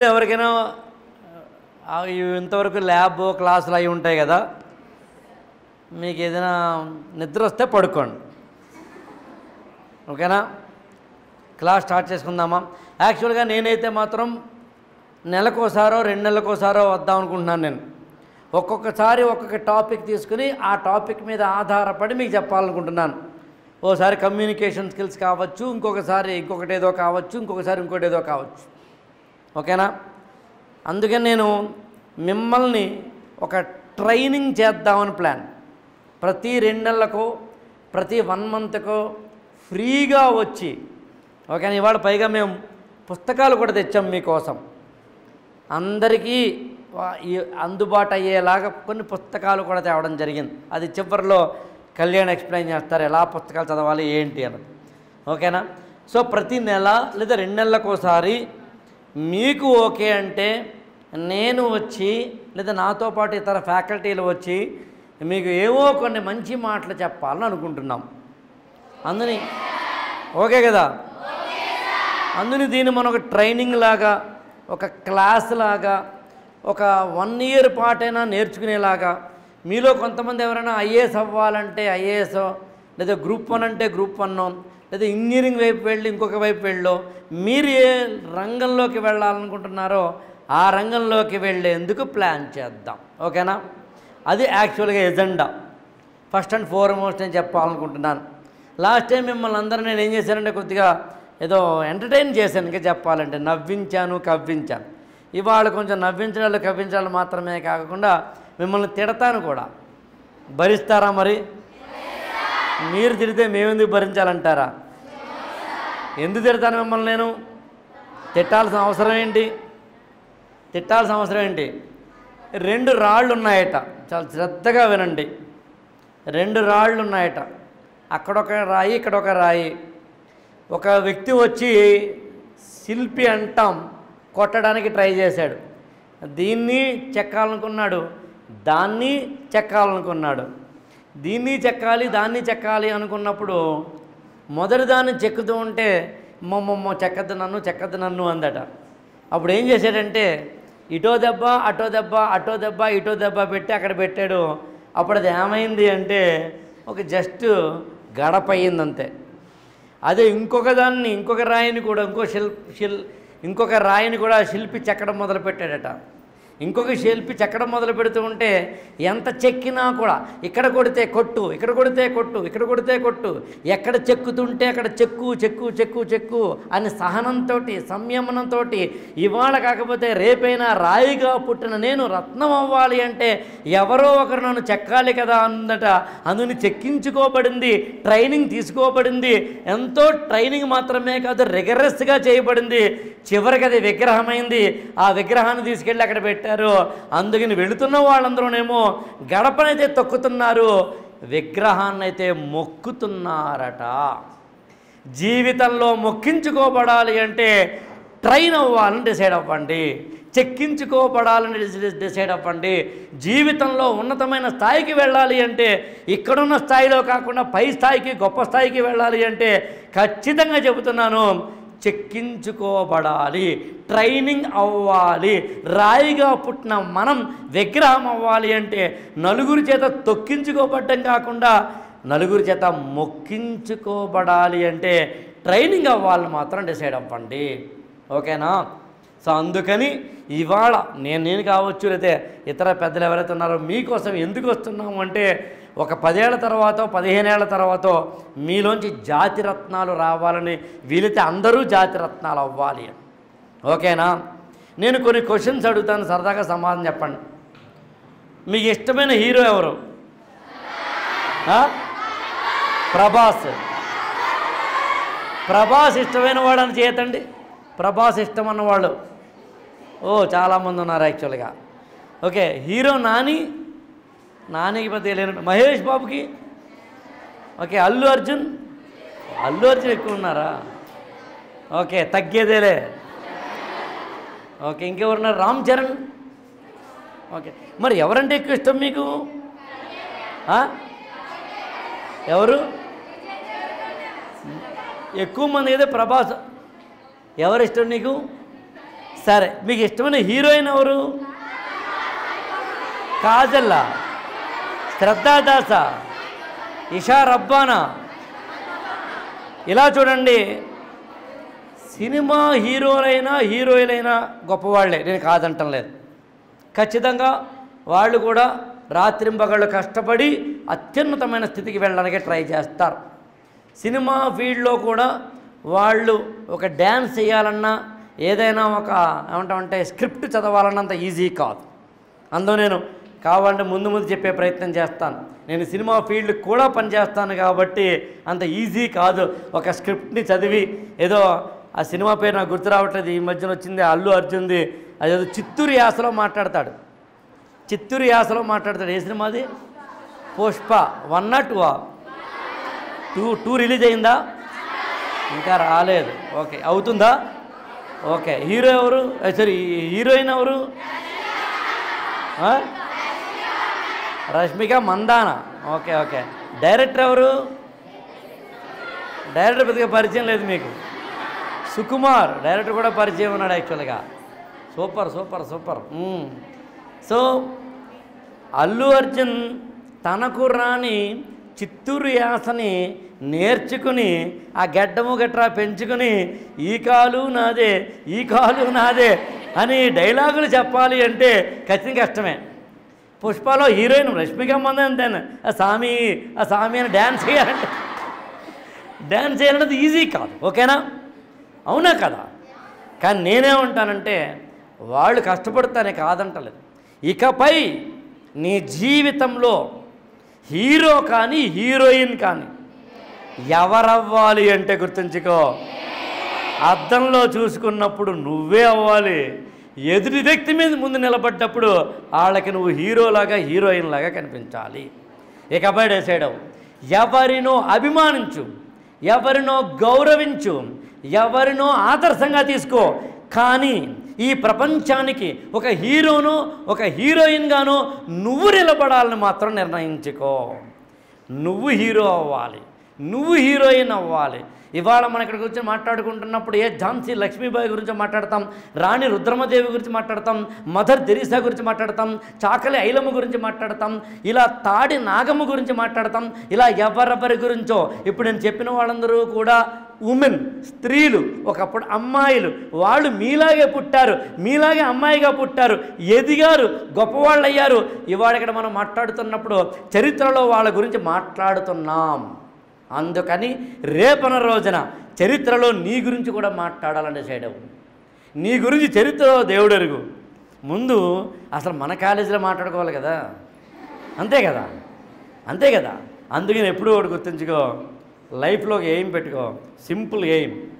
ఎవరికైనా ఆ, ఇవి ఇంతవరకు ల్యాబ్ క్లాసులు అవి ఉంటాయి కదా మీకు ఏదైనా నిద్ర వస్తే పడుకోండి ఓకేనా క్లాస్ స్టార్ట్ చేసుకుందామా యాక్చువల్గా నేనైతే మాత్రం నెలకోసారో రెండు నెలలకోసారో వద్దాం అనుకుంటున్నాను నేను ఒక్కొక్కసారి ఒక్కొక్క టాపిక్ తీసుకుని ఆ టాపిక్ మీద ఆధారపడి మీకు చెప్పాలనుకుంటున్నాను ఓసారి కమ్యూనికేషన్ స్కిల్స్ కావచ్చు ఇంకొకసారి ఇంకొకటి ఏదో కావచ్చు ఇంకొకసారి ఇంకోటి ఏదో కావచ్చు ఓకేనా అందుకని నేను మిమ్మల్ని ఒక ట్రైనింగ్ చేద్దామని ప్లాన్ ప్రతి రెండు నెలలకో ప్రతి వన్ మంత్కో ఫ్రీగా వచ్చి ఓకేనా ఇవాళ పైగా మేము పుస్తకాలు కూడా తెచ్చాం మీకోసం అందరికీ వా- ఈ అందుబాటు అయ్యేలాగా కొన్ని పుస్తకాలు కూడా తేవడం జరిగింది అది చివరిలో కళ్యాణ్ ఎక్స్ప్లెయిన్ చేస్తారు ఎలా పుస్తకాలు చదవాలి ఏంటి అన్నది ఓకేనా సో ప్రతి నెల లేదా రెండు నెలలకోసారి మీకు ఓకే అంటే నేను వచ్చి లేదా నాతో పాటు ఇతర ఫ్యాకల్టీలు వచ్చి మీకు ఏవో కొన్ని మంచి మాటలు చెప్పాలని అనుకుంటున్నాం అందుని ఓకే కదా అందుని దీన్ని మనం ఒక ట్రైనింగ్ లాగా ఒక క్లాస్ లాగా ఒక వన్ ఇయర్ పాటైనా నేర్చుకునేలాగా మీలో కొంతమంది ఎవరైనా ఐఏఎస్ అవ్వాలంటే ఐఏఎస్ లేదా గ్రూప్ వన్ అంటే గ్రూప్ వన్ లేదా ఇంజనీరింగ్ వైపు వెళ్ళి ఇంకొక వైపు వెళ్ళో మీరు ఏ రంగంలోకి వెళ్ళాలనుకుంటున్నారో ఆ రంగంలోకి వెళ్ళేందుకు ప్లాన్ చేద్దాం ఓకేనా అది యాక్చువల్గా ఎజెండా ఫస్ట్ అండ్ ఫార్మోస్ట్ నేను చెప్పాలనుకుంటున్నాను లాస్ట్ టైం మిమ్మల్ని అందరూ నేను ఏం చేశానంటే కొద్దిగా ఏదో ఎంటర్టైన్ చేశాను ఇంకా చెప్పాలంటే నవ్వించాను కవ్వించాను ఇవాళ కొంచెం నవ్వించడాలు కవ్వించడాలు మాత్రమే కాకుండా మిమ్మల్ని తిడతాను కూడా భరిస్తారా మరి మీరు తిడితే మేమెందుకు భరించాలంటారా ఎందుకు తిడతాను మిమ్మల్ని నేను తిట్టాల్సిన అవసరం ఏంటి తిట్టాల్సిన అవసరం ఏంటి రెండు రాళ్ళు ఉన్నాయట చాలా శ్రద్ధగా వినండి రెండు రాళ్ళు ఉన్నాయట అక్కడొక రాయి ఇక్కడొక రాయి ఒక వ్యక్తి వచ్చి శిల్పి అంటాం కొట్టడానికి ట్రై చేశాడు దీన్ని చెక్కాలనుకున్నాడు దాన్ని చెక్కాలనుకున్నాడు దీన్ని చెక్కాలి దాన్ని చెక్కాలి అనుకున్నప్పుడు మొదటి దాన్ని చెక్కుతూ ఉంటే మొమ్మమ్మ చెక్కద్దు నన్ను చెక్కద్దు నన్ను అందట అప్పుడు ఏం చేశాడంటే ఇటో దెబ్బ అటో దెబ్బ అటో దెబ్బ ఇటో దెబ్బ పెట్టి అక్కడ పెట్టాడు అప్పుడు అది ఏమైంది అంటే ఒక జస్ట్ గడప అయ్యింది అంతే అదే ఇంకొక దాన్ని ఇంకొక రాయిని కూడా ఇంకో శిల్ శిల్ ఇంకొక రాయిని కూడా శిల్పి చెక్కడం మొదలు పెట్టాడట ఇంకొక శిల్పి చెక్కడం మొదలు పెడుతూ ఉంటే ఎంత చెక్కినా కూడా ఇక్కడ కొడితే కొట్టు ఇక్కడ కొడితే కొట్టు ఇక్కడ కొడితే కొట్టు ఎక్కడ చెక్కుతుంటే అక్కడ చెక్కు చెక్కు చెక్కు చెక్కు అని సహనంతో సంయమనంతో ఇవాళ కాకపోతే రేపైనా రాయిగా పుట్టిన నేను రత్నం అవ్వాలి అంటే ఎవరో ఒకరు నన్ను చెక్కాలి కదా అందట అందుని చెక్కించుకోబడింది ట్రైనింగ్ తీసుకోబడింది ఎంతో ట్రైనింగ్ మాత్రమే కాదు రిగరస్గా చేయబడింది చివరికి అది విగ్రహమైంది ఆ విగ్రహాన్ని తీసుకెళ్ళి అక్కడ పెట్టారు అందుకని వెళుతున్న వాళ్ళందరూనేమో గడపనైతే తొక్కుతున్నారు విగ్రహాన్ని అయితే మొక్కుతున్నారట జీవితంలో మొక్కించుకోబడాలి అంటే ట్రైన్ అవ్వాలని డిసైడ్ అవ్వండి చెక్కించుకోబడాలని డిసై- డిసైడ్ అవ్వండి జీవితంలో ఉన్నతమైన స్థాయికి వెళ్ళాలి అంటే ఇక్కడున్న స్థాయిలో కాకుండా పై స్థాయికి గొప్ప స్థాయికి వెళ్ళాలి అంటే ఖచ్చితంగా చెబుతున్నాను చెక్కించుకోబడాలి ట్రైనింగ్ అవ్వాలి రాయిగా పుట్టిన మనం విగ్రహం అవ్వాలి అంటే నలుగురి చేత తొక్కించుకోబడ్డం కాకుండా నలుగురి చేత మొక్కించుకోబడాలి అంటే ట్రైనింగ్ అవ్వాలని మాత్రం డిసైడ్ అవ్వండి ఓకేనా సో అందుకని ఇవాళ నేను నేను కావచ్చు లేకపోతే ఇతర పెద్దలు ఎవరైతే ఉన్నారో మీకోసం ఎందుకు వస్తున్నాము అంటే ఒక పదేళ్ల తర్వాత పదిహేనేళ్ల తర్వాత మీలోంచి జాతి రత్నాలు రావాలని వీలైతే అందరూ జాతి రత్నాలు అవ్వాలి అని. ఓకేనా నేను కొన్ని క్వశ్చన్స్ అడుగుతాను సరదాగా సమాధానం చెప్పండి మీకు ఇష్టమైన హీరో ఎవరు ఆ? ప్రభాస్ ప్రభాస్ ఇష్టమైన వాడు అని చేయతండి ప్రభాస్ ఇష్టం అన్నవాళ్ళు ఓ చాలామంది ఉన్నారు యాక్చువల్గా ఓకే హీరో నాని నానికి పెద్ద తెలియను మహేష్ బాబుకి ఓకే అల్లు అర్జున్ అల్లు అర్జున్ ఎక్కువ ఉన్నారా ఓకే తగ్గేదేలే ఓకే ఇంకెవరున్నారు రామ్ చరణ్ ఓకే మరి ఎవరంటే ఎక్కువ ఇష్టం మీకు ఆ? ఎవరు ఎక్కువ మంది అయితే ప్రభాస్ ఎవరు ఇష్టం నీకు సరే మీకు ఇష్టమైన హీరోయిన్ ఎవరు కాజల్లా శ్రద్ధాదాస ఇషా రబ్బానా ఇలా చూడండి సినిమా హీరోలైనా హీరోయిలైనా గొప్పవాళ్లే నేను కాదంటం లేదు ఖచ్చితంగా వాళ్ళు కూడా రాత్రింబగళ్ళు కష్టపడి అత్యున్నతమైన స్థితికి వెళ్ళడానికి ట్రై చేస్తారు సినిమా ఫీల్డ్లో కూడా వాళ్ళు ఒక డ్యాన్స్ చేయాలన్నా ఏదైనా ఒక ఏమంటామంటే స్క్రిప్ట్ చదవాలన్నంత ఈజీ కాదు అందులో నేను కావాలంటే ముందు ముందు చెప్పే ప్రయత్నం చేస్తాను నేను సినిమా ఫీల్డ్ కూడా పనిచేస్తాను కాబట్టి అంత ఈజీ కాదు ఒక స్క్రిప్ట్ని చదివి ఏదో ఆ సినిమా పేరు నాకు గుర్తు రావట్లేదు ఈ మధ్యన వచ్చింది అల్లు అర్జున్ది అదేదో చిత్తూరు యాసలో మాట్లాడతాడు చిత్తూరు యాసలో మాట్లాడతాడు ఏ సినిమాది Pushpa one not two two two release అయిందా ఇంకా రాలేదు ఓకే అవుతుందా ఓకే హీరో ఎవరు సారీ హీరోయిన్ ఎవరు ఆ? Rashmika Mandanna okay okay director ఎవరు డైరెక్టర్ పెద్దగా పరిచయం లేదు మీకు సుకుమార్ డైరెక్టర్ కూడా పరిచయం ఉన్నాడు యాక్చువల్గా సూపర్ సూపర్ సూపర్ మ్మ్. సో అల్లు అర్జున్ తనకు రాని చిత్తూరు యాసని నేర్చుకుని ఆ గడ్డము గట్రా పెంచుకుని ఈ కాలు నాదే ఈ కాలు నాదే అని డైలాగులు చెప్పాలి అంటే ఖచ్చితంగా కష్టమే పుష్పలో హీరోయిన్ రష్మిక మందన్ ఆ స్వామి ఆ స్వామి అని డ్యాన్స్ చేయాలంటే డ్యాన్స్ చేయాలన్నది ఈజీ కాదు ఓకేనా అవునా కదా కానీ నేనేమంటానంటే వాళ్ళు కష్టపడతానే కాదంటలేదు ఇకపై నీ జీవితంలో హీరో కానీ హీరోయిన్ కానీ ఎవరవ్వాలి అంటే గుర్తుంచుకో అద్దంలో చూసుకున్నప్పుడు నువ్వే అవ్వాలి ఎదుటి వ్యక్తి మీద ముందు నిలబడ్డప్పుడు వాళ్ళకి నువ్వు హీరోలాగా హీరోయిన్ లాగా కనిపించాలి ఇకపై డిసైడ్ అవ్వు ఎవరినో అభిమానించు ఎవరినో గౌరవించు ఎవరినో ఆదర్శంగా తీసుకో కానీ ఈ ప్రపంచానికి ఒక హీరోను ఒక హీరోయిన్గాను నువ్వు నిలబడాలని మాత్రం నిర్ణయించుకో నువ్వు హీరో అవ్వాలి నువ్వు హీరోయిన్ అవ్వాలి ఇవాళ మనం ఇక్కడ కూర్చొని మాట్లాడుకుంటున్నప్పుడు ఏ ఝాన్సీ లక్ష్మీబాయి గురించి మాట్లాడతాం రాణి రుద్రమదేవి గురించి మాట్లాడతాం మదర్ తెరీసా గురించి మాట్లాడతాం చాకలి ఐలమ్మ గురించి మాట్లాడతాం ఇలా తాడి నాగమ్మ గురించి మాట్లాడతాం ఇలా ఎవరెవరి గురించో ఇప్పుడు నేను చెప్పిన వాళ్ళందరూ కూడా ఉమెన్ స్త్రీలు ఒకప్పుడు అమ్మాయిలు వాళ్ళు మీలాగే పుట్టారు మీలాగే అమ్మాయిగా పుట్టారు ఎదిగారు గొప్పవాళ్ళు అయ్యారు ఇవాళ ఇక్కడ మనం మాట్లాడుతున్నప్పుడు చరిత్రలో వాళ్ళ గురించి మాట్లాడుతున్నాం అందుకని రేపన రోజున చరిత్రలో నీ గురించి కూడా మాట్లాడాలని డిసైడ్ అవ్వు నీ గురించి చరిత్రలో దేవుడు ఎరుగు ముందు అసలు మన కాలేజీలో మాట్లాడుకోవాలి కదా అంతే కదా అంతే కదా అందుకని ఎప్పుడూ ఒకటి గుర్తుంచుకో లైఫ్లో ఒక ఎయిమ్ పెట్టుకో సింపుల్ ఎయిమ్